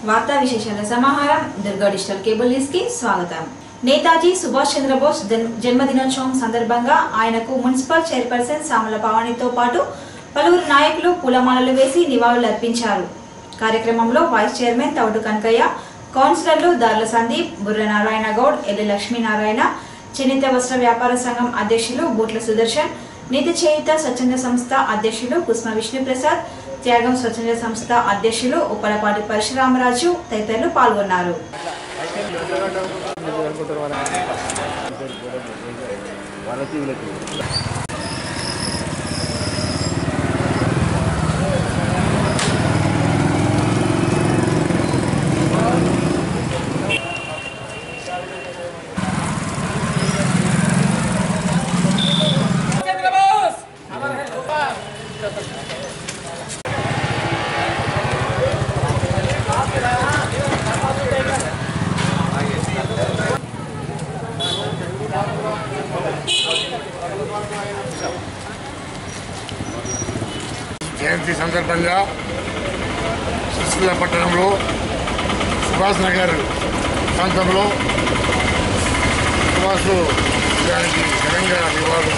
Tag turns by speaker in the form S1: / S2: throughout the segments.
S1: వార్తా విశేషాల సమాహారం దుర్గా డిజిటల్ కేబుల్ న్యూస్ కి స్వాగతం నేతాజీ సుభాష్ చంద్రబోస్ జన్- జన్మదినోత్సవం సందర్భంగా ఆయనకు మున్సిపల్ చైర్పర్సన్ సామల భవానీతో పాటు పలువురు నాయకులు పూలమాలలు వేసి నివాళులర్పించారు కార్యక్రమంలో వైస్ చైర్మన్ తౌడు కనకయ్య కౌన్సిలర్లు దార్ల సందీప్ బుర్ర నారాయణ గౌడ్ ఎల్లి లక్ష్మీనారాయణ చేనేత వస్త్ర వ్యాపార సంఘం అధ్యక్షులు బూట్ల సుదర్శన్ నీతి చేయుత స్వచ్ఛంద సంస్థ అధ్యక్షులు కుస్మ విష్ణుప్రసాద్ త్యాగం స్వచ్ఛంద సంస్థ అధ్యక్షులు ఉప్పలపాటి పరశురామరాజు తదితరులు పాల్గొన్నారు
S2: జయంతి సందర్భంగా సిరిసిల్ల పట్టణంలో సుభాష్ నగర్ ప్రాంతంలో సుభాష్ గారికి ఘనంగా నివాళులు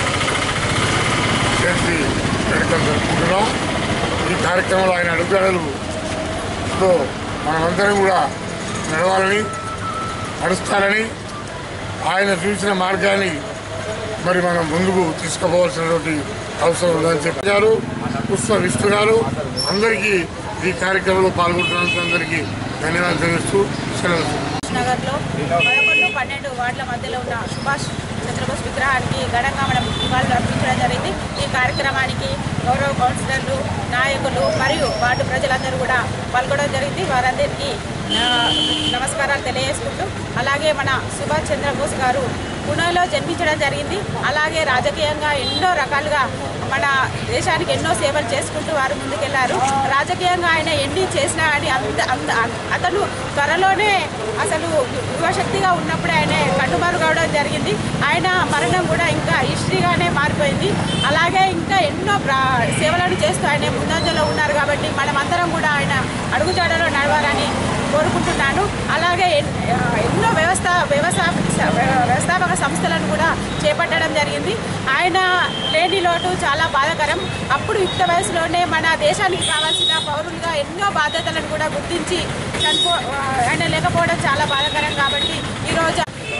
S2: జయంతి వేడుకలు జరుపుకుంటున్నాం ఈ కార్యక్రమంలో ఆయన అడుగుజాడలతో మనమందరం కూడా నడవాలని నడుస్తారని ఆయన చూసిన మార్గాన్ని మరి మనం ముందుకు తీసుకుపోవాల్సినటువంటి అవసరం ఉందని చెప్పారు పుష్ప విష్ణు గారు అందరికీ ఈ కార్యక్రమంలో పాల్గొంటున్నందుకు అందరికీ ధన్యవాదాలు తెలుస్తూ సెలవు
S3: నగర్లో పదకొండు పన్నెండు వార్డుల మధ్యలో ఉన్న సుభాష్ చంద్రబోస్ విగ్రహానికి ఘనంగా మనం నివాళులు అర్పించడం జరిగింది ఈ కార్యక్రమానికి గౌరవ కౌన్సిలర్లు నాయకులు మరియు వార్డు ప్రజలందరూ కూడా పాల్గొనడం జరిగింది వారందరికీ ఆ, నమస్కారాలు తెలియజేసుకుంటూ అలాగే మన సుభాష్ చంద్రబోస్ గారు పుణేలో జన్మించడం జరిగింది అలాగే రాజకీయంగా ఎన్నో రకాలుగా మన దేశానికి ఎన్నో సేవలు చేసుకుంటూ వారు ముందుకెళ్లారు రాజకీయంగా ఆయన ఎన్ని చేసినా అని అంత అంత అతను త్వరలోనే అసలు యువశక్తిగా ఉన్నప్పుడే ఆయన కట్టుబారు కావడం జరిగింది ఆయన మరణం కూడా ఇంకా హిస్టరీగానే మారిపోయింది అలాగే ఇంకా ఎన్నో ప్రా సేవలను చేస్తూ ఆయన ముందంజలో ఉన్నారు కాబట్టి మనమందరం కూడా ఆయన అడుగుజాడలో నడవాలని కోరుకుంటున్నాను అలాగే ఎన్- ఎన్నో వ్యవస్థ వ్యవస్థా వ్యవస్థాపక సంస్థలను కూడా చేపట్టడం జరిగింది ఆయన లేని లోటు చాలా బాధాకరం అప్పుడు యుక్త వయసులోనే మన దేశానికి కావాల్సిన పౌరులుగా ఎన్నో బాధ్యతలను కూడా గుర్తించి చనిపో ఆయన లేకపోవడం చాలా బాధాకరం కాబట్టి ఈరోజు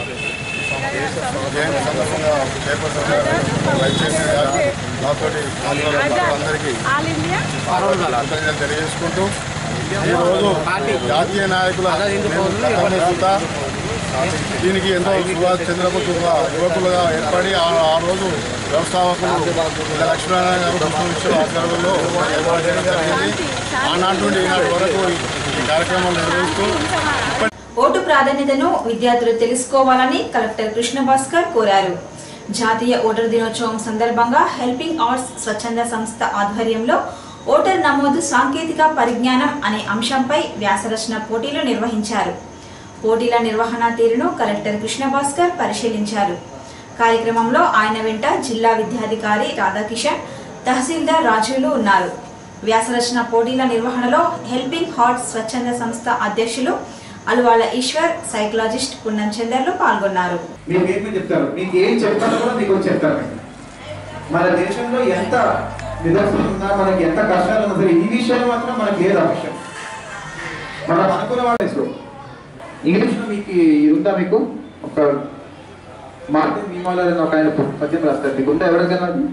S2: జయంతి సందర్భంగా చైర్పర్సన్ గారు వైస్ చైర్మన్ గారు నాతోటి అందరికీ
S3: ఆల్ ఇండియా
S2: కృతజ్ఞతలు తెలియజేసుకుంటూ ఈరోజు జాతీయ నాయకుల గతంలో కూడా దీనికి ఎంతో సుభాష్ చంద్రబోస్ ఒక యువకులుగా ఏర్పడి ఆ ఆ రోజు వ్యవస్థాపకులు ఇలా లక్ష్మీనారాయణ గారు కృష్ణ విశ్వ ఆధ్వర్యంలో ఏర్పాటు చేయడం జరిగింది ఆనాటి నుండి ఈనాటి వరకు ఈ- ఈ కార్యక్రమాలు నిర్వహిస్తూ
S1: ఓటు ప్రాధాన్యతను విద్యార్థులు తెలుసుకోవాలని కలెక్టర్ కృష్ణ భాస్కర్ కోరారు జాతీయ ఓటర్ దినోత్సవం సందర్భంగా హెల్పింగ్ ఆర్ట్స్ స్వచ్ఛంద సంస్థ ఆధ్వర్యంలో ఓటర్ నమోదు సాంకేతిక పరిజ్ఞానం అనే అంశంపై వ్యాసరచన పోటీలు నిర్వహించారు పోటీల నిర్వహణ తీరును కలెక్టర్ కృష్ణ భాస్కర్ పరిశీలించారు కార్యక్రమంలో ఆయన వెంట జిల్లా విద్యాధికారి రాధాకిషన్ తహసీల్దార్ రాజులు ఉన్నారు వ్యాసరచన పోటీల నిర్వహణలో హెల్పింగ్ హార్ట్ స్వచ్ఛంద సంస్థ అధ్యక్షులు అలువాల ఈశ్వర్ సైకలాజిస్ట్ పున్నం చందర్లు పాల్గొన్నారు
S4: మీరు ఏమి చెప్తారు మీకు ఏం చెప్తారో కూడా మీకు వచ్చి చెప్తారు మన దేశంలో ఎంత నిదర్శనం ఉన్నా మనకి ఎంత కష్టాలు ఉన్నా సరే ఈ విషయంలో మాత్రం మనకి లేదు ఆ విషయం మనం అనుకున్న వాళ్ళు ఇంగ్లీష్లో మీకు ఇది ఉందా మీకు ఒక మార్టిన్ మీమాలర్ అని ఒక ఆయన పద్యం రాస్తారు మీకు ఉందా ఎవరికైనా అది?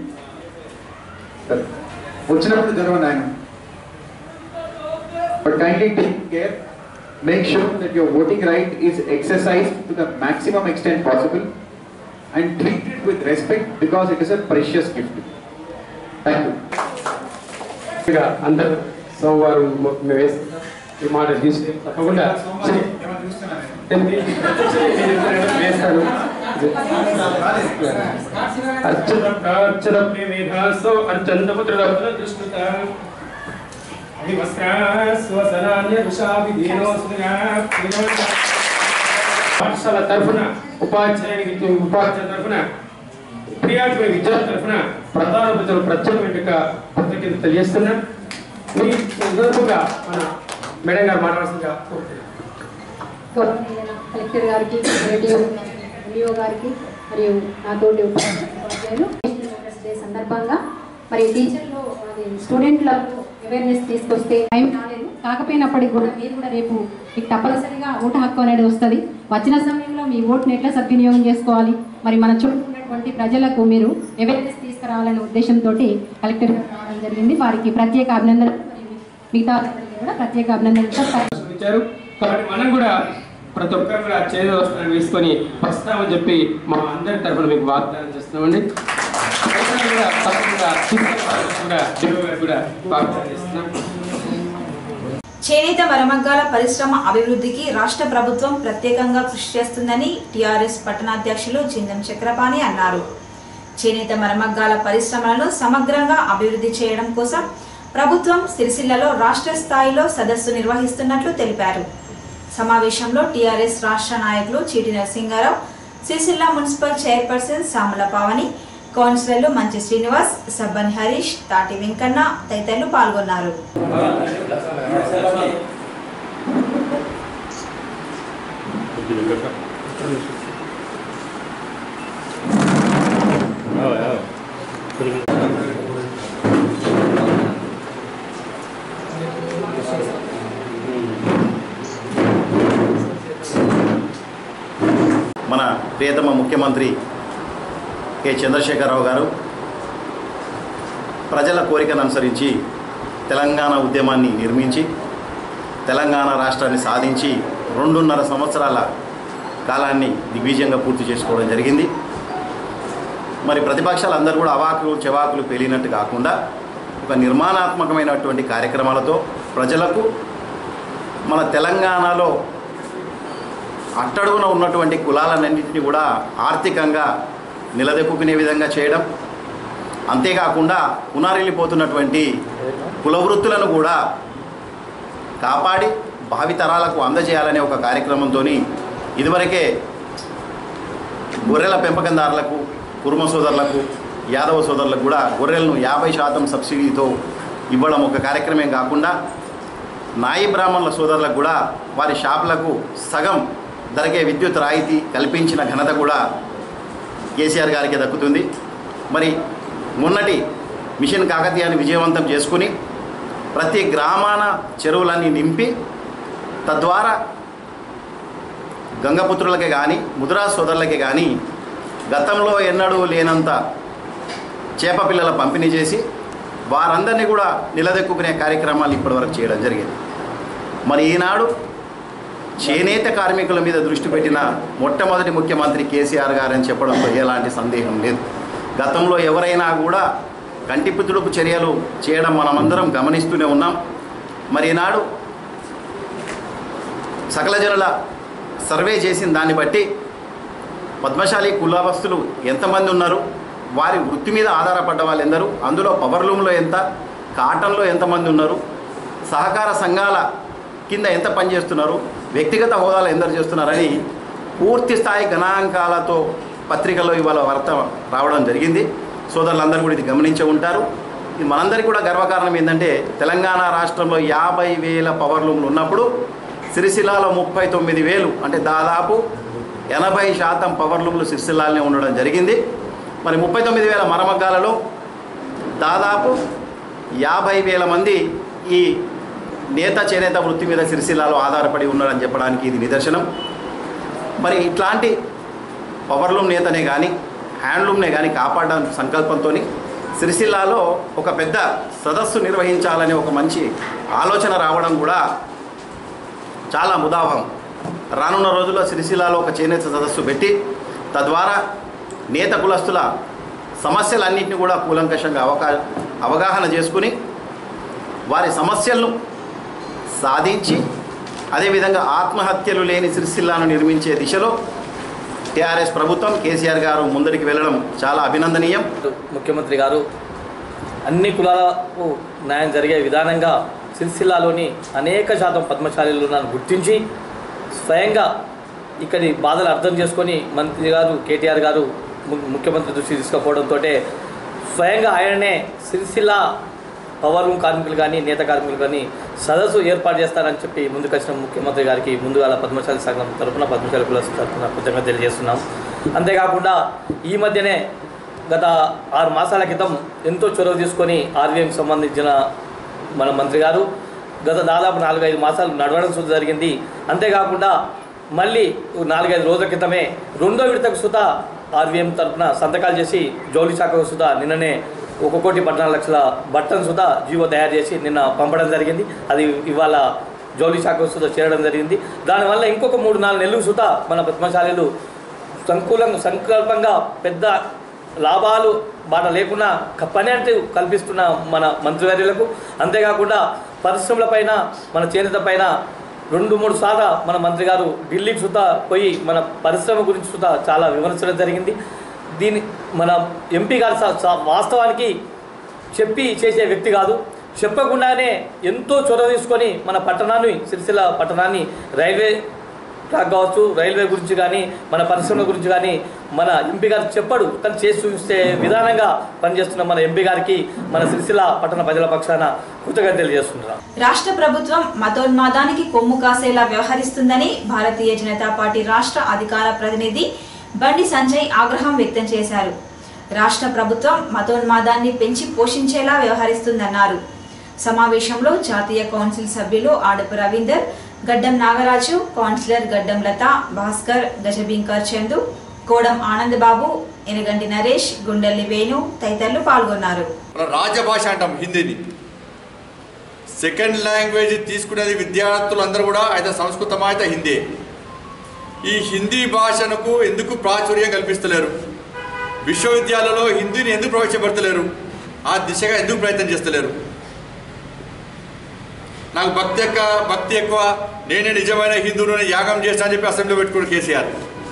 S4: సరే వచ్చినప్పుడు జరగండి ఆయన but kindly take care make sure that your voting right is exercised to the maximum extent possible and treat it with respect because it is a precious gift. Thank you.
S5: ఇక అందరూ సోమవారం మేము వేస్తాం ఈ మాట తీసి తప్పకుండా శ్రీ వేస్తాను అర్చన ప్రార్చన ప్రేమేధాసో అర్చన పుత్ర దృష్టిత అభివస్త్రాస్వసనాన్య ఋషాభిధీనో పాఠశాల తరఫున ఉపాధ్యాయునికి ఉపాధ్యాయ తరఫున ప్రియాత్మ విద్యార్థి తరఫున ప్రధాన ప్రజలు ప్రత్యేకమైన కృతజ్ఞత తెలియజేస్తున్నా ఈ సందర్భంగా మన మేడం గారు మాట్లాడాల్సిందిగా కోరుతున్నాను.
S6: గౌరవనీయులైన కలెక్టర్ గారికి రేడియో ఎంఈఓ గారికి మరియు నాతోటి ఉపాధ్యాయులు నేషనల్ డే సందర్భంగా మరి టీచర్లు అది స్టూడెంట్లకు అవేర్నెస్ తీసుకొస్తే టైం రాలేదు కాకపోయినప్పటికీ కూడా మీరు కూడా రేపు మీకు తప్పనిసరిగా ఓటు హక్కు అనేది వస్తుంది వచ్చిన సమయంలో మీ ఓటుని ఎట్లా సద్వినియోగం చేసుకోవాలి మరి మన చుట్టూ ఉన్నటువంటి ప్రజలకు మీరు అవేర్నెస్ తీసుకురావాలనే ఉద్దేశంతో కలెక్టర్ గారు రావడం జరిగింది వారికి ప్రత్యేక అభినందనలు మరియు మిగతా వారందరికీ కూడా ప్రత్యేక అభినందనలు సార్
S5: ఇచ్చారు కాబట్టి మనం కూడా ప్రతి ఒక్కరు కూడా చేదు వస్త్రాలు వేసుకొని వస్తామని చెప్పి మా అందరి తరఫున మీకు వాగ్దానం చేస్తున్నామండి అందరూ కూడా తప్పకుండా తీసుకెళ్ళాలని కూడా డిఓ గారు కూడా వాగ్దానం చేస్తున్నాం
S1: చేనేత మరమగ్గాల పరిశ్రమ అభివృద్ధికి రాష్ట్ర ప్రభుత్వం ప్రత్యేకంగా కృషి చేస్తుందని టీఆర్ఎస్ పట్టణాధ్యక్షులు చిందం చక్రపాణి అన్నారు చేనేత మరమగ్గాల పరిశ్రమలను సమగ్రంగా అభివృద్ధి చేయడం కోసం ప్రభుత్వం సిరిసిల్లలో రాష్ట్ర స్థాయిలో సదస్సు నిర్వహిస్తున్నట్లు తెలిపారు సమావేశంలో టీఆర్ఎస్ రాష్ట్ర నాయకులు చీటి నరసింగారావు సిరిసిల్ల మున్సిపల్ చైర్పర్సన్ సామల పావని కౌన్సిలర్లు మంచి శ్రీనివాస్ సబ్బన్ హరీష్ తాటి వెంకన్న తదితరులు పాల్గొన్నారు
S7: మన ప్రియతమ ముఖ్యమంత్రి కె చంద్రశేఖరరావు గారు ప్రజల కోరికను అనుసరించి తెలంగాణ ఉద్యమాన్ని నిర్మించి తెలంగాణ రాష్ట్రాన్ని సాధించి రెండున్నర సంవత్సరాల కాలాన్ని దిగ్విజయంగా పూర్తి చేసుకోవడం జరిగింది మరి ప్రతిపక్షాలు అందరూ కూడా అవాకులు చెవాకులు పేలినట్టు కాకుండా ఒక నిర్మాణాత్మకమైనటువంటి కార్యక్రమాలతో ప్రజలకు మన తెలంగాణలో అట్టడుగున ఉన్నటువంటి కులాలన్నింటినీ కూడా ఆర్థికంగా నిలదొక్కునే విధంగా చేయడం అంతేకాకుండా పునరిల్లిపోతున్నటువంటి కుల వృత్తులను కూడా కాపాడి భావితరాలకు అందజేయాలనే ఒక కార్యక్రమంతో ఇదివరకే గొర్రెల పెంపకందారులకు కుర్మ సోదరులకు యాదవ సోదరులకు కూడా గొర్రెలను యాభై శాతం సబ్సిడీతో ఇవ్వడం ఒక కార్యక్రమం కాకుండా నాయి బ్రాహ్మణుల సోదరులకు కూడా వారి షాపులకు సగం ధరకే విద్యుత్ రాయితీ కల్పించిన ఘనత కూడా కేసీఆర్ గారికి దక్కుతుంది మరి మొన్నటి మిషన్ కాకతీయాన్ని విజయవంతం చేసుకుని ప్రతి గ్రామాన చెరువులన్నీ నింపి తద్వారా గంగపుత్రులకే కానీ ముద్రా సోదరులకే కానీ గతంలో ఎన్నడూ లేనంత చేప పిల్లల పంపిణీ చేసి వారందరినీ కూడా నిలదొక్కునే కార్యక్రమాలు ఇప్పటివరకు చేయడం జరిగింది మరి ఈనాడు చేనేత కార్మికుల మీద దృష్టి పెట్టిన మొట్టమొదటి ముఖ్యమంత్రి కేసీఆర్ గారని చెప్పడంలో ఎలాంటి సందేహం లేదు గతంలో ఎవరైనా కూడా కంటిపుతుడుపు చర్యలు చేయడం మనమందరం గమనిస్తూనే ఉన్నాం మరి ఈనాడు సకల జనుల సర్వే చేసిన దాన్ని బట్టి పద్మశాలి కులావస్తులు ఎంతమంది ఉన్నారు వారి వృత్తి మీద ఆధారపడ్డ వాళ్ళు ఎందరు అందులో పవర్ లూమ్లో ఎంత కాటన్లో ఎంతమంది ఉన్నారు సహకార సంఘాల కింద ఎంత పనిచేస్తున్నారు వ్యక్తిగత హోదాలో ఎందరు చేస్తున్నారని పూర్తి స్థాయి గణాంకాలతో పత్రికల్లో ఇవాళ వార్త రావడం జరిగింది సోదరులందరూ కూడా ఇది గమనించే ఉంటారు ఇది మనందరికీ కూడా గర్వకారణం ఏంటంటే తెలంగాణ రాష్ట్రంలో యాభై వేల పవర్ లూమ్లు ఉన్నప్పుడు సిరిసిల్లాలో ముప్పై తొమ్మిది వేలు అంటే దాదాపు ఎనభై శాతం పవర్ లూమ్లు సిరిసిల్లాలోనే ఉండడం జరిగింది మరి ముప్పై తొమ్మిది వేల మరమగ్గాలలో దాదాపు యాభై వేల మంది ఈ నేత చేనేత వృత్తి మీద సిరిసిల్లాలో ఆధారపడి ఉన్నారని చెప్పడానికి ఇది నిదర్శనం మరి ఇట్లాంటి పవర్లూమ్ నేతనే కానీ హ్యాండ్లూమ్నే కానీ కాపాడడం సంకల్పంతో సిరిసిల్లాలో ఒక పెద్ద సదస్సు నిర్వహించాలనే ఒక మంచి ఆలోచన రావడం కూడా చాలా ముదావహం రానున్న రోజుల్లో సిరిసిల్లాలో ఒక చేనేత సదస్సు పెట్టి తద్వారా నేత కులస్తుల సమస్యలన్నింటినీ కూడా కూలంకషంగా అవకా అవగాహన చేసుకుని వారి సమస్యలను సాధించి అదేవిధంగా ఆత్మహత్యలు లేని సిరిసిల్లాను నిర్మించే దిశలో టీఆర్ఎస్ ప్రభుత్వం కేసీఆర్ గారు ముందరికి వెళ్ళడం చాలా అభినందనీయం
S8: ముఖ్యమంత్రి గారు అన్ని కులాలకు న్యాయం జరిగే విధానంగా సిరిసిల్లాలోని అనేక శాతం పద్మశాలీలను గుర్తించి స్వయంగా ఇక్కడి బాధలు అర్థం చేసుకొని మంత్రి గారు కేటీఆర్ గారు ము- ముఖ్యమంత్రి దృష్టి తీసుకుపోవడంతో స్వయంగా ఆయననే సిరిసిల్ల పవర్ రూమ్ కార్మికులు కానీ నేత కార్మికులు కానీ సదస్సు ఏర్పాటు చేస్తారని చెప్పి ముందుకొచ్చిన ముఖ్యమంత్రి గారికి ముందుగా పద్మశాలి సంఘం తరపున పద్మశాలి కుల తరపున కృతజ్ఞత తెలియజేస్తున్నాం అంతేకాకుండా ఈ మధ్యనే గత ఆరు మాసాల క్రితం ఎంతో చొరవ తీసుకొని ఆర్వీఎంకి సంబంధించిన మన మంత్రి గారు గత దాదాపు నాలుగైదు మాసాలు నడవడం సుద్ధ జరిగింది అంతేకాకుండా మళ్ళీ నాలుగైదు రోజుల క్రితమే రెండో విడతకు సుత ఆర్వీఎం తరఫున సంతకాలు చేసి జౌలి శాఖకు సుత నిన్ననే ఒక కోటి పద్నాలుగు లక్షల బట్టన్ సుత జీవో తయారు చేసి నిన్న పంపడం జరిగింది అది ఇవాళ జౌలి శాఖకు సుత చేరడం జరిగింది దానివల్ల ఇంకొక మూడు నాలుగు నెలలు సుత మన పద్మశాలీలు సంకూలంగా సంకల్పంగా పెద్ద లాభాలు బాట లేకుండా క- పని అంటే కల్పిస్తున్న మన మంత్రివర్యులకు అంతేకాకుండా పరిశ్రమలపైన మన చేనేత పైన రెండు మూడు సార్లు మన మంత్రి గారు ఢిల్లీకి సుతా పోయి మన పరిశ్రమ గురించి సుతా చాలా విమర్శించడం జరిగింది దీని మన ఎంపీ గారు స- స- వాస్తవానికి చెప్పి చేసే వ్యక్తి కాదు చెప్పకుండానే ఎంతో చొరవ తీసుకొని మన పట్టణాన్ని సిరిసిల్ల పట్టణాన్ని రైల్వే ట్రాక్ కావచ్చు రైల్వే గురించి కానీ మన పరిశ్రమ గురించి కానీ మన ఎంపీ గారు చెప్పడు తను చేసి చూపిస్తే విధానంగా పనిచేస్తున్న మన ఎంపీ గారికి మన సిరిసిల్ల పట్టణ ప్రజల పక్షాన కృతజ్ఞత తెలియజేస్తున్నాం
S1: రాష్ట్ర ప్రభుత్వం మతోన్మాదానికి కొమ్ము కాసేలా వ్యవహరిస్తుందని భారతీయ జనతా పార్టీ రాష్ట్ర అధికార ప్రతినిధి బండి సంజయ్ ఆగ్రహం వ్యక్తం చేశారు రాష్ట్ర ప్రభుత్వం మతోన్మాదాన్ని పెంచి పోషించేలా వ్యవహరిస్తుందన్నారు సమావేశంలో జాతీయ కౌన్సిల్ సభ్యులు ఆడపు రవీందర్ గడ్డం నాగరాజు కౌన్సిలర్ గడ్డం లత భాస్కర్ గజబింకర్ చందు కోడం ఆనందబాబు ఎనగంటి నరేష్ గుండెల్లి వేణు తదితరులు పాల్గొన్నారు
S9: మన రాజభాష అంటాం హిందీని సెకండ్ లాంగ్వేజ్ తీసుకునేది విద్యార్థులందరూ కూడా అయితే సంస్కృతమా అయితే హిందీ ఈ హిందీ భాషనకు ఎందుకు ప్రాచుర్యం కల్పిస్తలేరు విశ్వవిద్యాలయంలో హిందీని ఎందుకు ప్రవేశపెడతలేరు ఆ దిశగా ఎందుకు ప్రయత్నం చేస్తలేరు నాకు భక్తి ఎక్కువ భక్తి ఎక్కువ నేనే నిజమైన హిందువుని యాగం చేస్తా అని చెప్పి అసెంబ్లీ పెట్టుకుని కేసీఆర్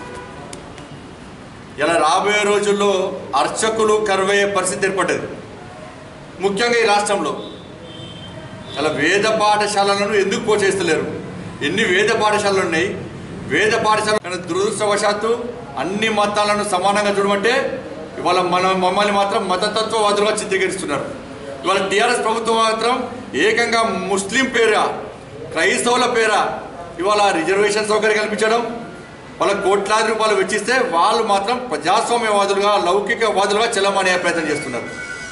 S9: ఇలా రాబోయే రోజుల్లో అర్చకులు కరువయ్యే పరిస్థితి ఏర్పడ్డది ముఖ్యంగా ఈ రాష్ట్రంలో అలా వేద పాఠశాలలను ఎందుకు పోషిస్తలేరు ఎన్ని వేద పాఠశాలలు ఉన్నాయి వేద పాఠశాల కానీ దురదృష్టవశాత్తు అన్ని మతాలను సమానంగా చూడమంటే ఇవాళ మన మమ్మల్ని మాత్రం మతతత్వవాదులుగా చిత్రీకరిస్తున్నారు ఇవాళ టీఆర్ఎస్ ప్రభుత్వం మాత్రం ఏకంగా ముస్లిం పేర క్రైస్తవుల పేర ఇవాళ రిజర్వేషన్ సౌకర్యం కల్పించడం వాళ్ళ కోట్లాది రూపాయలు వెచ్చిస్తే వాళ్ళు మాత్రం ప్రజాస్వామ్యవాదులుగా లౌకికవాదులుగా చెల్లమనే ప్రయత్నం చేస్తున్నారు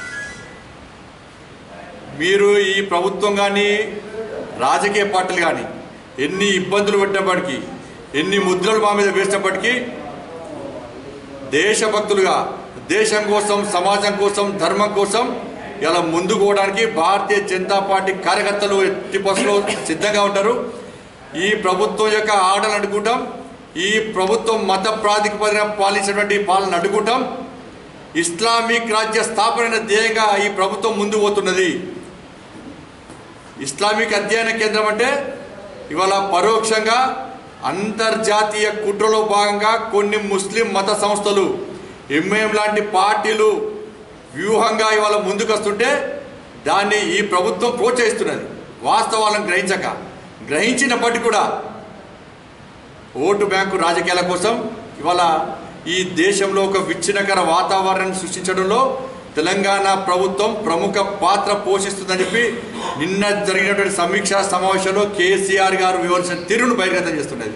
S9: మీరు ఈ ప్రభుత్వం కానీ రాజకీయ పార్టీలు కానీ ఎన్ని ఇబ్బందులు పెట్టినప్పటికీ ఎన్ని ముద్రలు మా మీద వేసినప్పటికీ దేశభక్తులుగా దేశం కోసం సమాజం కోసం ధర్మం కోసం ఇలా ముందుకు పోవడానికి భారతీయ జనతా పార్టీ కార్యకర్తలు ఎట్టి బస్సులో సిద్ధంగా ఉంటారు ఈ ప్రభుత్వం యొక్క ఆటలు అడ్డుకుంటాం ఈ ప్రభుత్వం మత ప్రాతిపదికన పాలించినటువంటి పాలన అడ్డుకుంటాం ఇస్లామిక్ రాజ్య స్థాపన ధ్యేయంగా ఈ ప్రభుత్వం ముందు పోతున్నది ఇస్లామిక్ అధ్యయన కేంద్రం అంటే ఇవాళ పరోక్షంగా అంతర్జాతీయ కుట్రలో భాగంగా కొన్ని ముస్లిం మత సంస్థలు ఎంఏఎం లాంటి పార్టీలు వ్యూహంగా ఇవాళ ముందుకు వస్తుంటే దాన్ని ఈ ప్రభుత్వం ప్రోత్సహిస్తున్నది వాస్తవాలను గ్రహించక గ్రహించినప్పటికీ కూడా ఓటు బ్యాంకు రాజకీయాల కోసం ఇవాళ ఈ దేశంలో ఒక విచ్ఛిన్నకర వాతావరణం సృష్టించడంలో తెలంగాణ ప్రభుత్వం ప్రముఖ పాత్ర పోషిస్తుందని చెప్పి నిన్న జరిగినటువంటి సమీక్షా సమావేశంలో కేసీఆర్ గారు వివరించిన తీరును బహిర్గతం చేస్తున్నది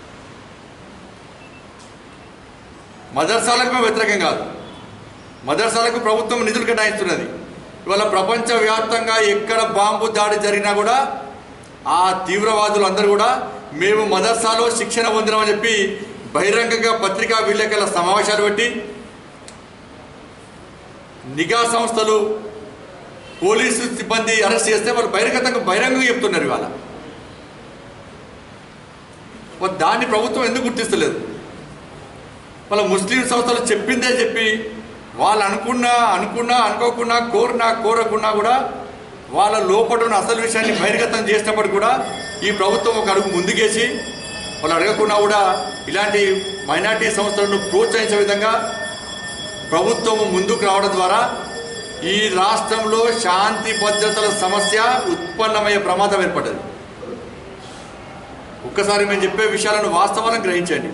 S9: మదర్సాలకు మేము వ్యతిరేకం కాదు మదర్సాలకు ప్రభుత్వం నిధులు కేటాయిస్తున్నది ఇవాళ ప్రపంచవ్యాప్తంగా ఎక్కడ బాంబు దాడి జరిగినా కూడా ఆ తీవ్రవాదులు అందరూ కూడా మేము మదర్సాలో శిక్షణ పొందినామని చెప్పి బహిరంగంగా పత్రికా విలేకరుల సమావేశాలు పెట్టి నిఘా సంస్థలు పోలీసు సిబ్బంది అరెస్ట్ చేస్తే వాళ్ళు బహిరంగతంగా బహిరంగంగా చెప్తున్నారు ఇవాళ మరి దాన్ని ప్రభుత్వం ఎందుకు గుర్తిస్తలేదు వాళ్ళ ముస్లిం సంస్థలు చెప్పిందే చెప్పి వాళ్ళు అనుకున్నా అనుకున్నా అనుకోకున్నా కోరినా కోరకున్నా కూడా వాళ్ళ లోపల ఉన్న అసలు విషయాన్ని బహిర్గతం చేసినప్పుడు కూడా ఈ ప్రభుత్వం ఒక అడుగు ముందుకేసి వాళ్ళు అడగకుండా కూడా ఇలాంటి మైనార్టీ సంస్థలను ప్రోత్సహించే విధంగా ప్రభుత్వం ముందుకు రావడం ద్వారా ఈ రాష్ట్రంలో శాంతి భద్రతల సమస్య ఉత్పన్నమయ్యే ప్రమాదం ఏర్పడ్డది ఒక్కసారి మేము చెప్పే విషయాలను వాస్తవాలను గ్రహించండి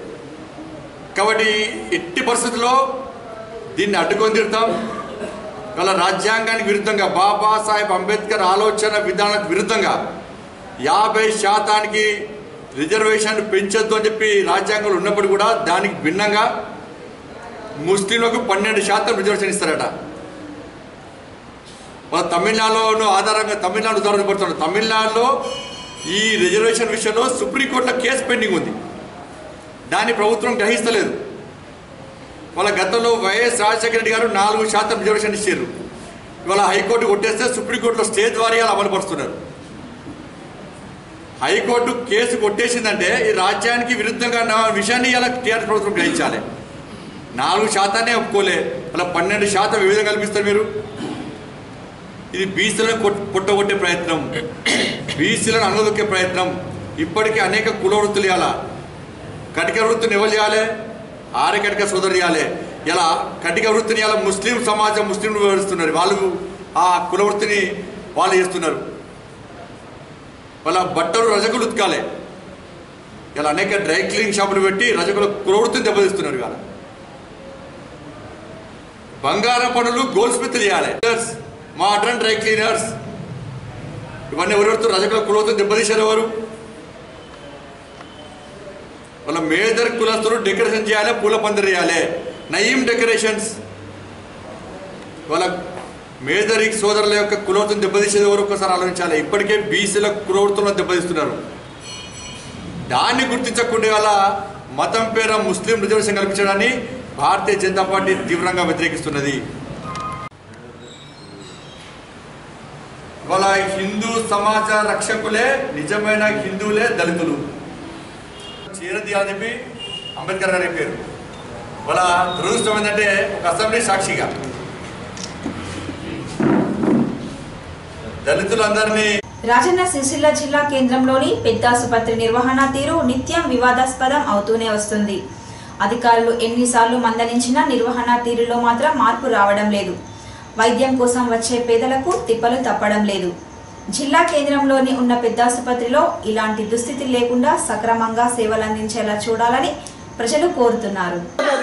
S9: కాబట్టి ఎట్టి పరిస్థితుల్లో దీన్ని అడ్డుకొని తిడతాం ఇవాళ రాజ్యాంగానికి విరుద్ధంగా బాబాసాహెబ్ అంబేద్కర్ ఆలోచన విధానానికి విరుద్ధంగా యాభై శాతానికి రిజర్వేషన్ పెంచొద్దు అని చెప్పి రాజ్యాంగంలో ఉన్నప్పుడు కూడా దానికి భిన్నంగా ముస్లింలకు పన్నెండు శాతం రిజర్వేషన్ ఇస్తారట వాళ్ళ తమిళనాడులో ఆధారంగా తమిళనాడు ఉదాహరణ పడుతున్నారు తమిళనాడులో ఈ రిజర్వేషన్ విషయంలో సుప్రీంకోర్టులో కేసు పెండింగ్ ఉంది దాన్ని ప్రభుత్వం గ్రహిస్తలేదు వాళ్ళ గతంలో వైఎస్ రాజశేఖర రెడ్డి గారు నాలుగు శాతం రిజర్వేషన్ ఇచ్చారు ఇవాళ హైకోర్టు కొట్టేస్తే సుప్రీంకోర్టులో స్టే ద్వారా ఇలా అమలుపరుస్తున్నారు హైకోర్టు కేసు కొట్టేసిందంటే ఈ రాజ్యానికి విరుద్ధంగా ఉన్న విషయాన్ని ఇలా టీఆర్ఎస్ ప్రభుత్వం గ్రహించాలి నాలుగు శాతాన్నే ఒప్పుకోలే అలా పన్నెండు శాతం ఏ విధంగా కల్పిస్తారు మీరు ఇది బీసీలను కొట్- పుట్టగొట్టే ప్రయత్నం బీసీలను అనగదొక్కే ప్రయత్నం ఇప్పటికీ అనేక కుల వృత్తులు ఇవ్వాలా కటిక వృత్తిని ఎవరు చేయాలి ఆరే కటిక సోదరు చేయాలి ఇలా కటిక వృత్తిని ఇలా ముస్లిం సమాజం ముస్లింలు వివరిస్తున్నారు వాళ్ళు ఆ కుల వృత్తిని వాళ్ళు చేస్తున్నారు వాళ్ళ బట్టలు రజకులు ఉతకాలి ఇలా అనేక డ్రై క్లీనింగ్ షాపులు పెట్టి రజకుల కుల వృత్తిని దెబ్బతీస్తున్నారు ఇవాళ బంగారం పనులు గోల్డ్ స్మిత్ చేయాలి మోడర్న్ డ్రై క్లీనర్స్ ఇవన్నీ ఎవరెవరితో రజకుల కులవృత్తిని దెబ్బతీశారు ఎవరు వాళ్ళ మేజర్ కులస్తులు డెకరేషన్ చేయాలి పూల పందిరి చేయాలి నయీం డెకరేషన్స్ వాళ్ళ మేదరి సోదరుల యొక్క కులవృత్తిని దెబ్బతీసేది ఎవరు ఒకసారి ఆలోచించాలి ఇప్పటికే బీసీల కులవృత్తులను దెబ్బతీస్తున్నారు దాన్ని గుర్తించకుండా వాళ్ళ మతం పేర ముస్లిం రిజర్వేషన్ కల్పించడాన్ని భారతీయ జనతా పార్టీ తీవ్రంగా వ్యతిరేకిస్తున్నది వాళ్ళ హిందూ సమాజ రక్షకులే నిజమైన హిందువులే దళితులు చేరదీయాలని చెప్పి అంబేద్కర్ గారు చెప్పారు వాళ్ళ దురదృష్టం ఏంటంటే ఒక అసెంబ్లీ సాక్షిగా దళితులందరినీ
S1: రాజన్న సిరిసిల్ల జిల్లా కేంద్రంలోని పెద్ద ఆసుపత్రి నిర్వహణ తీరు నిత్యం వివాదాస్పదం అవుతూనే వస్తుంది అధికారులు ఎన్నిసార్లు మందలించినా నిర్వహణ తీరులో మాత్రం మార్పు రావడం లేదు వైద్యం కోసం వచ్చే పేదలకు తిప్పలు తప్పడం లేదు జిల్లా కేంద్రంలోని ఉన్న పెద్ద ఆసుపత్రిలో ఇలాంటి దుస్థితి లేకుండా సక్రమంగా సేవలందించేలా చూడాలని ప్రజలు కోరుతున్నారు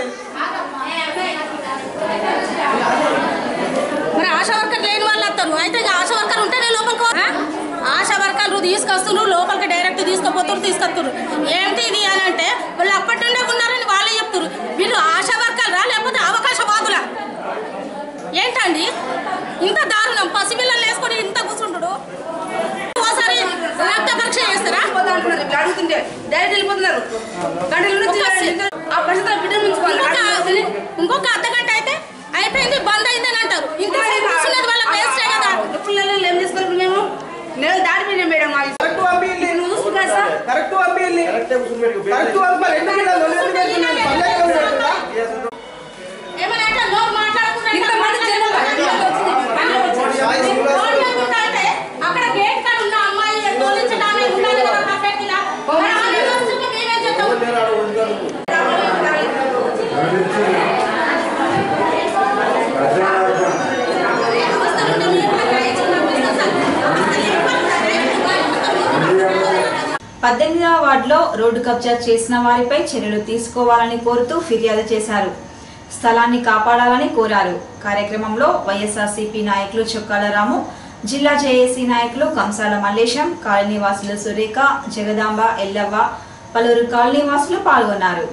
S10: మరి ఆశా వర్కర్ లేని వాళ్ళు వస్తారు అయితే ఇక ఆశా వర్కర్ ఉంటేనే లోపలికి పో- ఆ? ఆశా వర్కర్లు తీసుకొస్తున్నారు లోపలికి డైరెక్ట్ తీసుకుపోతున్నారు తీసుకొస్తారు ఏంటి ఇది అని అంటే వాళ్ళు అప్పటి నుండే ఉన్నారని వాళ్ళే చెప్తారు వీళ్ళు ఆశా వర్కర్రా లేకపోతే అవకాశవాదులా ఏంటండి ఇంత దారుణం పసిపిల్లలు వేసుకొని ఇంత కూర్చుంటాడు ఓసారి రక్త పరీక్ష చేస్తారా
S11: అడుగుతుంటే డైరెక్ట్ వెళ్ళిపోతున్నారు గంటల నుంచి ఆ పరిస్థితి బిడ్డలు
S10: ఇంకొక- ఇంకొక అర్ధ గంట అయితే అయిపోయింది బంద్ అయిందని అంటారు ఇంత కూర్చున్నది వాళ్ళ వేస్టే కదా
S11: పిల్లలు ఏం చేసుకున్నారు మేము నేను దాడిపోయినా మేడం మాది నువ్వు చూస్తున్నా సార్
S12: కరెక్ట్ పంపించండి కరెక్ట్ పంపాలి ఎందుకు ఇలా లొల్లి ఎందుకు పెడుతున్నారు? పల్లెకి ఎవరు పెడుతున్నా?
S10: ఏమైనా అంటే నోరు మాట్లాడకుండా
S11: ఇంతమంది జనాలు అందులోకి వచ్చింది. అందులోకి వచ్చింది.
S10: నోరు లేకుండా అయితే అక్కడ గేట్ కాడ ఉన్న అమ్మాయి తోలించడానికి ఉన్నది కదా పక్కకిలా. మరి ఆమె చూస్తుంటే మేమేం చేద్దాం?
S1: పద్దెనిమిదవ వార్డులో రోడ్డు కబ్జా చేసిన వారిపై చర్యలు తీసుకోవాలని కోరుతూ ఫిర్యాదు చేశారు స్థలాన్ని కాపాడాలని కోరారు కార్యక్రమంలో వైఎస్ఆర్సీపీ నాయకులు చొక్కాల రాము జిల్లా జేఏసీ నాయకులు కంసాల మల్లేశం కాలనీవాసులు సురేఖ జగదాంబ ఎల్లవ్వ పలువురు కాలనీవాసులు పాల్గొన్నారు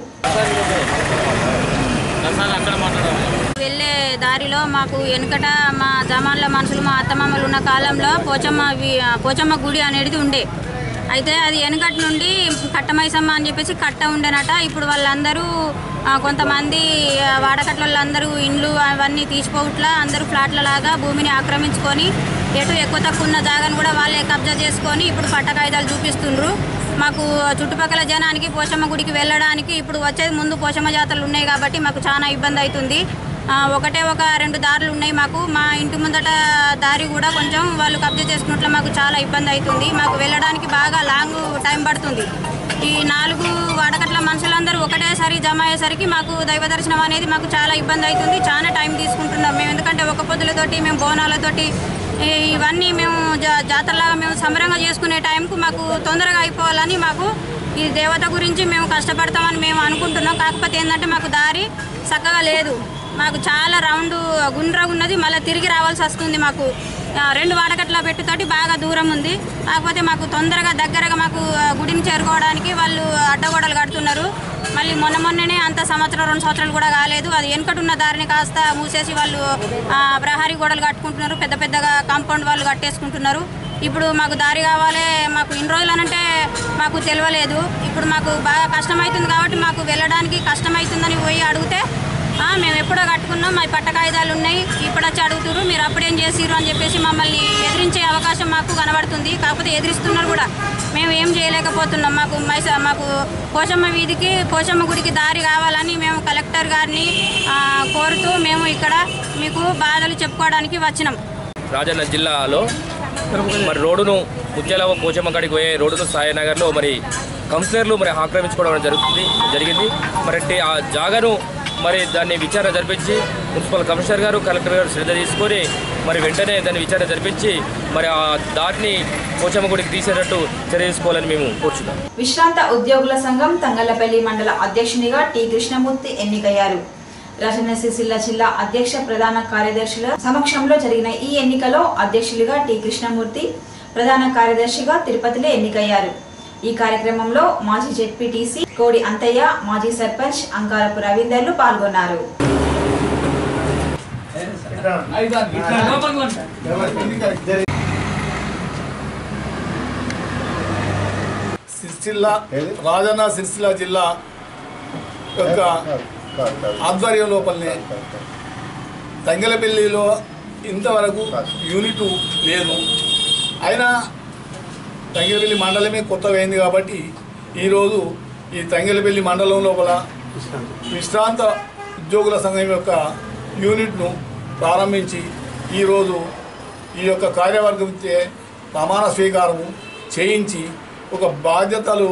S13: వెళ్ళే దారిలో మాకు వెనుకట మా జమాన్ల మనుషులు మా అత్తమామలు ఉన్న కాలంలో పోచమ్మ వి- పోచమ్మ గుడి అనేది ఉండే అయితే అది వెనుకటి నుండి కట్టమైసమ్మ అని చెప్పేసి కట్ట ఉండేనట ఇప్పుడు వాళ్ళందరూ ఆ, కొంతమంది ఆ, వాడకట్ల వాళ్ళందరూ ఇండ్లు అవన్నీ తీసిపోవట్లా అందరూ ఫ్లాట్ల లాగా భూమిని ఆక్రమించుకొని ఎటు ఎక్కువ తక్కువ ఉన్న జాగాను కూడా వాళ్ళే కబ్జా చేసుకొని ఇప్పుడు పట్ట కాగితాలు చూపిస్తుండ్రు మాకు చుట్టుపక్కల జనానికి పోషమ్మ గుడికి వెళ్ళడానికి ఇప్పుడు వచ్చేది ముందు పోషమ్మ జాతరలు ఉన్నాయి కాబట్టి మాకు చాలా ఇబ్బంది అవుతుంది ఆ, ఒకటే ఒక రెండు దారులు ఉన్నాయి మాకు మా ఇంటి ముందట దారి కూడా కొంచెం వాళ్ళు కబ్జా చేసుకున్నట్లు మాకు చాలా ఇబ్బంది అవుతుంది మాకు వెళ్ళడానికి బాగా లాంగ్ టైం పడుతుంది ఈ నాలుగు వాడకట్ల మనుషులందరూ ఒకటేసారి జమ అయ్యేసరికి మాకు దైవ దర్శనం అనేది మాకు చాలా ఇబ్బంది అవుతుంది చాలా టైం తీసుకుంటున్నాం మేము ఎందుకంటే ఒక పొద్దులతోటి మేము బోనాలతోటి ఈ- ఇవన్నీ మేము జా- జాతరలాగా మేము సంబరంగా చేసుకునే టైంకు మాకు తొందరగా అయిపోవాలని మాకు ఈ దేవత గురించి మేము కష్టపడతామని మేము అనుకుంటున్నాం కాకపోతే ఏంటంటే మాకు దారి చక్కగా లేదు మాకు చాలా రౌండ్ గుండ్రగా ఉన్నది మళ్ళీ తిరిగి రావాల్సి వస్తుంది మాకు ఆ, రెండు వాడకట్ల పెట్టుతోటి బాగా దూరం ఉంది కాకపోతే మాకు తొందరగా దగ్గరగా మాకు ఆ, గుడిని చేరుకోవడానికి వాళ్ళు అడ్డగోడలు కడుతున్నారు మళ్ళీ మొన్న మొన్ననే అంత సంవత్సరం రెండు సంవత్సరాలు కూడా కాలేదు అది వెనుకటున్న దారిని కాస్త మూసేసి వాళ్ళు ఆ, ప్రహరీ గోడలు కట్టుకుంటున్నారు పెద్ద పెద్దగా కాంపౌండ్ వాళ్ళు కట్టేసుకుంటున్నారు ఇప్పుడు మాకు దారి కావాలి మాకు ఇన్ని రోజులు అనంటే మాకు తెలియలేదు ఇప్పుడు మాకు బాగా కష్టమవుతుంది కాబట్టి మాకు వెళ్ళడానికి కష్టమవుతుందని పోయి అడిగితే "ఆ, మేము ఎప్పుడో కట్టుకున్నాం మా పట్ట కాగితాలు ఉన్నాయి ఇప్పుడు వచ్చి అడుగుతున్నారు మీరు అప్పుడేం చేసిర్రు అని చెప్పేసి మమ్మల్ని ఎదిరించే అవకాశం మాకు కనబడుతుంది కాకపోతే ఎదిరిస్తున్నారు కూడా మేము ఏం చేయలేకపోతున్నాం మాకు మైస మాకు పోషమ్మ వీధికి పోషమ్మ గుడికి దారి కావాలని మేము కలెక్టర్ గారిని ఆ, కోరుతూ మేము ఇక్కడ మీకు బాధలు చెప్పుకోవడానికి వచ్చినాం
S14: రాజన్న జిల్లాలో మరి రోడ్డును ముత్యాల పోచమ్మ కాడికి పోయే రోడ్డును సాయినగర్లో మరి కౌన్సిలర్లు మరి ఆక్రమించుకోవడం జరుగుతుంది జరిగింది మరి అంటే ఆ జాగాను మరి దాన్ని విచారణ జరిపించి మున్సిపల్ కమిషనర్ గారు కలెక్టర్ గారు శ్రద్ధ తీసుకొని మరి వెంటనే దాన్ని విచారణ జరిపించి మరి ఆ దారిని పోచమ్మ గుడికి తీసేటట్టు చర్య తీసుకోవాలని మేము కోరుచున్నాం
S1: విశ్రాంత ఉద్యోగుల సంఘం తంగళ్లపల్లి మండల అధ్యక్షునిగా టి కృష్ణమూర్తి ఎన్నికయ్యారు రాజన్న సిరిసిల్ల జిల్లా అధ్యక్ష ప్రధాన కార్యదర్శుల సమక్షంలో జరిగిన ఈ ఎన్నికలో అధ్యక్షులుగా టి కృష్ణమూర్తి ప్రధాన కార్యదర్శిగా తిరుపతిలో ఎన్నికయ్యారు ఈ కార్యక్రమంలో మాజీ జెడ్పీటీసీ కోడి అంతయ్య మాజీ సర్పంచ్ అంకారపు రవీందర్లు పాల్గొన్నారు
S15: సిరిసిల్ల రాజన్న సిరిసిల్ల జిల్లా యొక్క ఆధ్వర్యం లోపలనే తంగలపల్లిలో ఇంతవరకు యూనిట్ లేదు అయినా తంగలపల్లి మండలమే కొత్తగా అయింది కాబట్టి ఈరోజు ఈ తంగలపల్లి మండలం లోపల విశ్రాంత ఉద్యోగుల సంఘం యొక్క యూనిట్ను ప్రారంభించి ఈరోజు ఈ యొక్క కార్యవర్గం ఇచ్చే ప్రమాణ స్వీకారము చేయించి ఒక బాధ్యతలు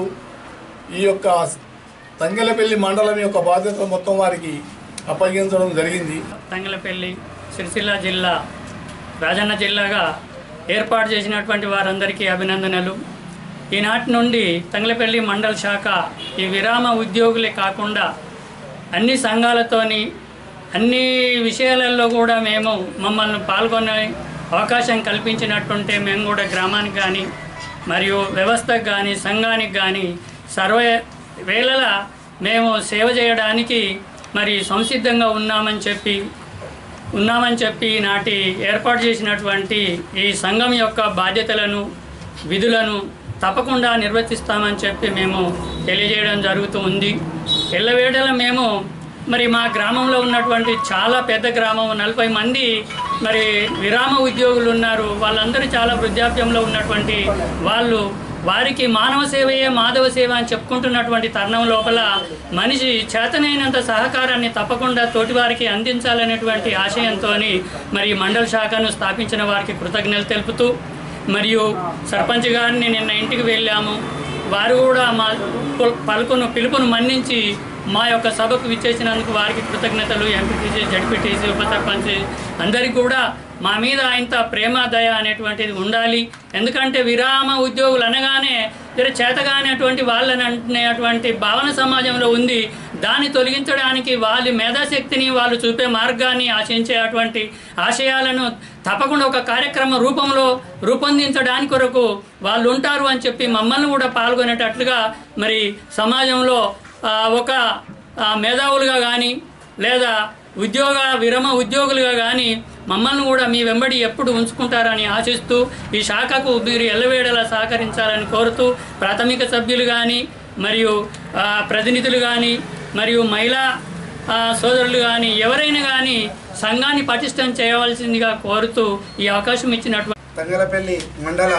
S15: ఈ యొక్క తంగెలపల్లి మండలం యొక్క బాధ్యతలు మొత్తం వారికి అప్పగించడం జరిగింది
S16: తంగలపల్లి సిరిసిల్ల జిల్లా రాజన్న జిల్లాగా ఏర్పాటు చేసినటువంటి వారందరికీ అభినందనలు ఈనాటి నుండి తంగలపల్లి మండల శాఖ ఈ విరామ ఉద్యోగులే కాకుండా అన్ని సంఘాలతోని అన్ని విషయాలలో కూడా మేము మమ్మల్ని పాల్గొనే అవకాశం కల్పించినట్టుంటే మేము కూడా గ్రామానికి కానీ మరియు వ్యవస్థకు కానీ సంఘానికి కానీ సర్వే వేళలా మేము సేవ చేయడానికి మరి సంసిద్ధంగా ఉన్నామని చెప్పి ఉన్నామని చెప్పి నాటి ఏర్పాటు చేసినటువంటి ఈ సంఘం యొక్క బాధ్యతలను విధులను తప్పకుండా నిర్వర్తిస్తామని చెప్పి మేము తెలియజేయడం జరుగుతూ ఉంది ఎల్లవేళల మేము మరి మా గ్రామంలో ఉన్నటువంటి చాలా పెద్ద గ్రామం నలభై మంది మరి విరామ ఉద్యోగులు ఉన్నారు వాళ్ళందరూ చాలా వృద్ధాప్యంలో ఉన్నటువంటి వాళ్ళు వారికి మానవ సేవయే మాధవ సేవ అని చెప్పుకుంటున్నటువంటి తరుణం లోపల మనిషి చేతనైనంత సహకారాన్ని తప్పకుండా తోటివారికి అందించాలనేటువంటి ఆశయంతో మరి ఈ మండల శాఖను స్థాపించిన వారికి కృతజ్ఞతలు తెలుపుతూ మరియు సర్పంచ్ గారిని నిన్న ఇంటికి వెళ్ళాము వారు కూడా మా పల్- పలుకును పిలుపును మన్నించి మా యొక్క సభకు విచ్చేసినందుకు వారికి కృతజ్ఞతలు ఎంపీటీసీ జడ్పీటీసీ ఉప సర్పంచ్ అందరికీ కూడా మా మీద ఇంత ప్రేమ దయ అనేటువంటిది ఉండాలి ఎందుకంటే విరామ ఉద్యోగులు అనగానే జర చేతగానేటువంటి వాళ్ళని అంటున్నటువంటి భావన సమాజంలో ఉంది దాన్ని తొలగించడానికి వాళ్ళ మేధాశక్తిని వాళ్ళు చూపే మార్గాన్ని ఆశించేటువంటి ఆశయాలను తప్పకుండా ఒక కార్యక్రమ రూపంలో రూపొందించడానికి కొరకు వాళ్ళు ఉంటారు అని చెప్పి మమ్మల్ని కూడా పాల్గొనేటట్లుగా మరి సమాజంలో ఆ, ఒక ఆ, మేధావులుగా కానీ లేదా ఉద్యోగ విరమ ఉద్యోగులుగా కానీ మమ్మల్ని కూడా మీ వెంబడి ఎప్పుడు ఉంచుకుంటారని ఆశిస్తూ ఈ శాఖకు మీరు ఎల్లవేళలా సహకరించాలని కోరుతూ ప్రాథమిక సభ్యులు కానీ మరియు ఆ, ప్రతినిధులు కానీ మరియు మహిళా ఆ, సోదరులు కానీ ఎవరైనా కానీ సంఘాన్ని పటిష్టం చేయవలసిందిగా కోరుతూ ఈ అవకాశం ఇచ్చినటువంటి
S17: తంగలపల్లి మండల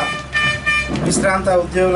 S17: విశ్రాంత ఉద్యోగుల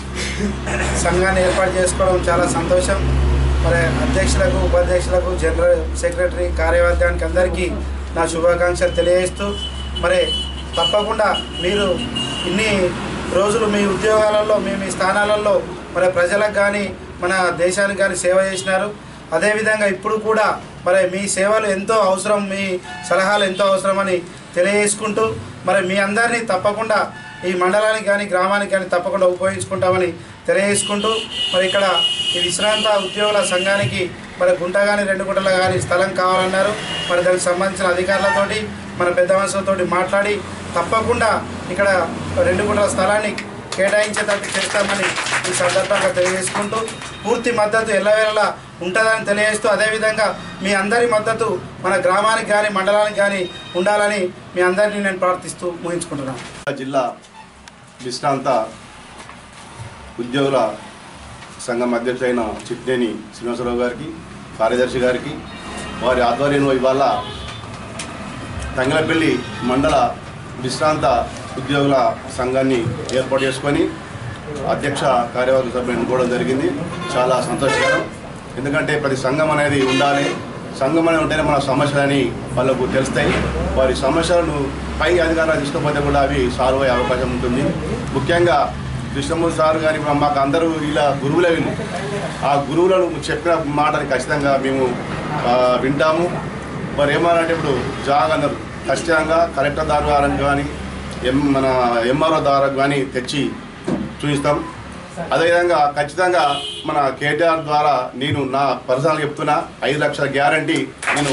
S17: సంఘాన్ని ఏర్పాటు చేసుకోవడం చాలా సంతోషం మరి అధ్యక్షులకు ఉపాధ్యక్షులకు జనరల్ సెక్రటరీ కార్యవర్గానికి అందరికీ నా శుభాకాంక్షలు తెలియజేస్తూ మరి తప్పకుండా మీరు ఇన్ని రోజులు మీ ఉద్యోగాలలో మీ మీ స్థానాలలో మరి ప్రజలకు కానీ మన దేశానికి కానీ సేవ చేసినారు అదేవిధంగా ఇప్పుడు కూడా మరి మీ సేవలు ఎంతో అవసరం మీ సలహాలు ఎంతో అవసరమని తెలియజేసుకుంటూ మరి మీ అందరినీ తప్పకుండా ఈ మండలానికి కానీ గ్రామానికి కానీ తప్పకుండా ఉపయోగించుకుంటామని తెలియజేసుకుంటూ మరి ఇక్కడ ఈ విశ్రాంత ఉద్యోగుల సంఘానికి మరి గుంట కానీ రెండు గుంటలు కానీ స్థలం కావాలన్నారు మరి దానికి సంబంధించిన అధికారులతోటి మన పెద్ద మనుషులతోటి మాట్లాడి తప్పకుండా ఇక్కడ రెండు గుంటల స్థలాన్ని కేటాయించేటట్టు చేస్తామని ఈ సందర్భంగా తెలియజేసుకుంటూ పూర్తి మద్దతు ఎల్లవేళలా ఉంటుందని తెలియజేస్తూ అదేవిధంగా మీ అందరి మద్దతు మన గ్రామానికి కానీ మండలానికి కానీ ఉండాలని మీ అందరినీ నేను ప్రార్థిస్తూ ముగించుకుంటున్నాను
S2: జిల్లా విశ్రాంత ఉద్యోగుల సంఘం అధ్యక్షుడైన చిట్నేని శ్రీనివాసరావు గారికి కార్యదర్శి గారికి వారి ఆధ్వర్యంలో ఇవాళ తంగలపల్లి మండల విశ్రాంత ఉద్యోగుల సంఘాన్ని ఏర్పాటు చేసుకొని అధ్యక్ష కార్యవర్గ సభ్యులు ఎన్నుకోవడం జరిగింది చాలా సంతోషకరం ఎందుకంటే ప్రతి సంఘం అనేది ఉండాలి సంఘం అనేది ఉంటేనే మన సమస్యలని వాళ్ళకు తెలుస్తాయి వారి సమస్యలను పై అధికారులు తీసుకపోతే కూడా అవి సాల్వ్ అయ్యే అవకాశం ఉంటుంది ముఖ్యంగా కృష్ణమూర్తి సార్ కానీ మాకు అందరూ ఇలా గురువులే వీళ్ళు ఆ గురువులను చెప్పిన మాటని ఖచ్చితంగా మేము ఆ, వింటాము మరి ఏమన్నారంటే ఇప్పుడు జాగ్ అన్నారు ఖచ్చితంగా కలెక్టర్ ద్వారా కానీ ఎం మన ఎంఆర్ఓ ద్వారా కానీ తెచ్చి చూపిస్తాం అదేవిధంగా ఖచ్చితంగా మన కేటీఆర్ ద్వారా నేను నా పర్సనల్ చెప్తున్నా ఐదు లక్షల గ్యారంటీ నేను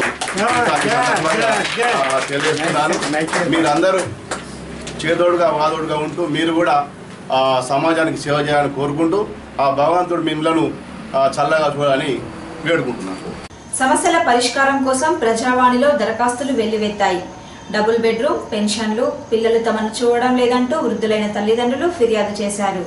S2: ఆ, తెలియజేస్తున్నాను మీరందరూ చేదోడుగా వాదోడుగా ఉంటూ మీరు కూడా ఆ సమాజానికి సేవ చేయాలని కోరుకుంటూ ఆ భగవంతుడు మిమ్మలను ఆ, చల్లగా చూడాలని వేడుకుంటున్నాను
S1: సమస్యల పరిష్కారం కోసం ప్రజావాణిలో దరఖాస్తులు వెల్లువెత్తాయి డబుల్ బెడ్రూమ్ పెన్షన్లు పిల్లలు తమను చూడడం లేదంటూ వృద్ధులైన తల్లిదండ్రులు ఫిర్యాదు చేశారు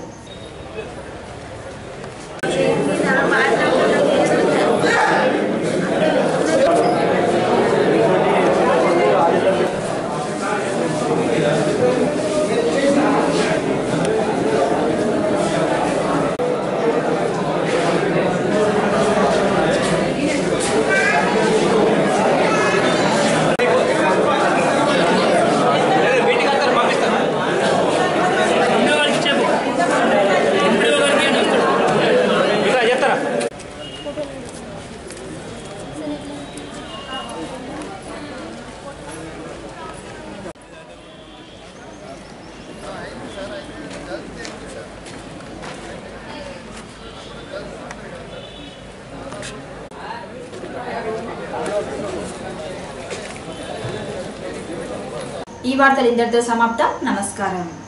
S1: ఈ వార్తలు ఇంతటితో సమాప్తం నమస్కారం